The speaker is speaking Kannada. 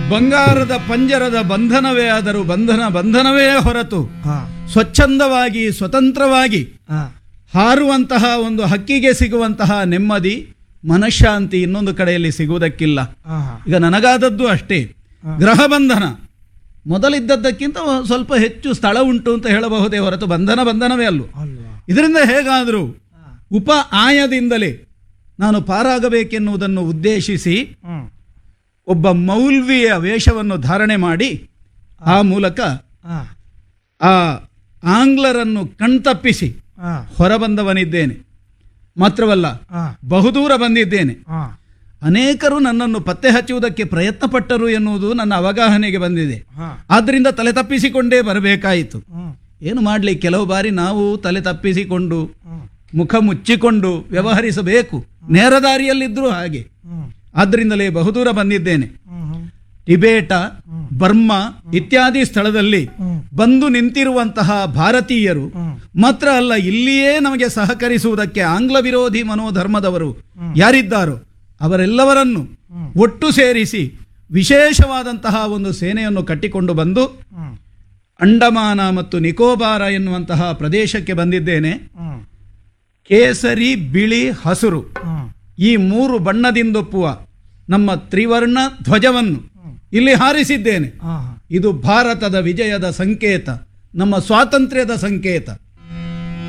ಬಂಗಾರದ ಪಂಜರದ ಬಂಧನವೇ ಆದರೂ ಬಂಧನ ಬಂಧನವೇ ಹೊರತು ಹಾ ಸ್ವಚ್ಛಂದವಾಗಿ ಸ್ವತಂತ್ರವಾಗಿ ಹಾ ಹಾರುವಂತಹ ಒಂದು ಹಕ್ಕಿಗೆ ಸಿಗುವಂತಹ ನೆಮ್ಮದಿ ಮನಃಶಾಂತಿ ಇನ್ನೊಂದು ಕಡೆಯಲ್ಲಿ ಸಿಗುವುದಕ್ಕಿಲ್ಲ ಹಾ ಈಗ ನನಗಾದದ್ದು ಅಷ್ಟೇ ಗ್ರಹ ಬಂಧನ ಮೊದಲಿದ್ದದ್ದಕ್ಕಿಂತ ಸ್ವಲ್ಪ ಹೆಚ್ಚು ಸ್ಥಳ ಉಂಟು ಅಂತ ಹೇಳಬಹುದೇ ಹೊರತು ಬಂಧನ ಬಂಧನವೇ ಅಲ್ಲು ಅಲ್ವಾ ಇದರಿಂದ ಹೇಗಾದರೂ ಉಪ ಆಯದಿಂದಲೇ ನಾನು ಪಾರಾಗಬೇಕೆನ್ನುವುದನ್ನು ಉದ್ದೇಶಿಸಿ ಹ್ಮ್ ಒಬ್ಬ ಮೌಲ್ವಿಯ ವೇಷವನ್ನು ಧಾರಣೆ ಮಾಡಿ ಆ ಮೂಲಕ ಹಾ ಆ ಆಂಗ್ಲರನ್ನು ಕಣ್ತಪ್ಪಿಸಿ ಹಾ ಹೊರಬಂದವನಿದ್ದೇನೆ ಮಾತ್ರವಲ್ಲ ಹಾ ಬಹುದೂರ ಬಂದಿದ್ದೇನೆ ಹಾ ಅನೇಕರು ನನ್ನನ್ನು ಪತ್ತೆ ಹಚ್ಚುವುದಕ್ಕೆ ಪ್ರಯತ್ನ ಪಟ್ಟರು ಎನ್ನುವುದು ನನ್ನ ಅವಗಾಹನೆಗೆ ಬಂದಿದೆ ಹಾ ಆದ್ದರಿಂದ ತಲೆ ತಪ್ಪಿಸಿಕೊಂಡೇ ಬರಬೇಕಾಯಿತು ಹ್ಮ್ ಏನು ಮಾಡಲಿ ಕೆಲವು ಬಾರಿ ನಾವು ತಲೆ ತಪ್ಪಿಸಿಕೊಂಡು ಹ್ಮ್ ಮುಖ ಮುಚ್ಚಿಕೊಂಡು ವ್ಯವಹರಿಸಬೇಕು ನೇರ ದಾರಿಯಲ್ಲಿದ್ದರೂ ಹಾಗೆ ಹ್ಮ್ ಆದ್ದರಿಂದಲೇ ಬಹುದೂರ ಬಂದಿದ್ದೇನೆ ಹ್ಮ್ ಹ್ಮ್ ಟಿಬೇಟ ಬರ್ಮಾ ಇತ್ಯಾದಿ ಸ್ಥಳದಲ್ಲಿ ಹ್ಮ್. ಬಂದು ನಿಂತಿರುವಂತಹ ಭಾರತೀಯರು ಹ್ಮ್. ಮಾತ್ರ ಅಲ್ಲ ಇಲ್ಲಿಯೇ ನಮಗೆ ಸಹಕರಿಸುವುದಕ್ಕೆ ಆಂಗ್ಲ ವಿರೋಧಿ ಮನೋಧರ್ಮದವರು ಯಾರಿದ್ದಾರೋ ಅವರೆಲ್ಲವರನ್ನು ಒಟ್ಟು ಸೇರಿಸಿ ವಿಶೇಷವಾದಂತಹ ಒಂದು ಸೇನೆಯನ್ನು ಕಟ್ಟಿಕೊಂಡು ಬಂದು ಹ್ಮ್ ಅಂಡಮಾನ ಮತ್ತು ನಿಕೋಬಾರ ಎನ್ನುವಂತಹ ಪ್ರದೇಶಕ್ಕೆ ಬಂದಿದ್ದೇನೆ ಹ್ಮ್ ಕೇಸರಿ ಬಿಳಿ ಹಸುರು ಹ್ಮ್ ಈ ಮೂರು ಬಣ್ಣದಿಂದೊಪ್ಪುವ ನಮ್ಮ ತ್ರಿವರ್ಣ ಧ್ವಜವನ್ನು ಇಲ್ಲಿ ಹಾರಿಸಿದ್ದೇನೆ ಹಾ ಇದು ಭಾರತದ ವಿಜಯದ ಸಂಕೇತ ನಮ್ಮ ಸ್ವಾತಂತ್ರ್ಯದ ಸಂಕೇತ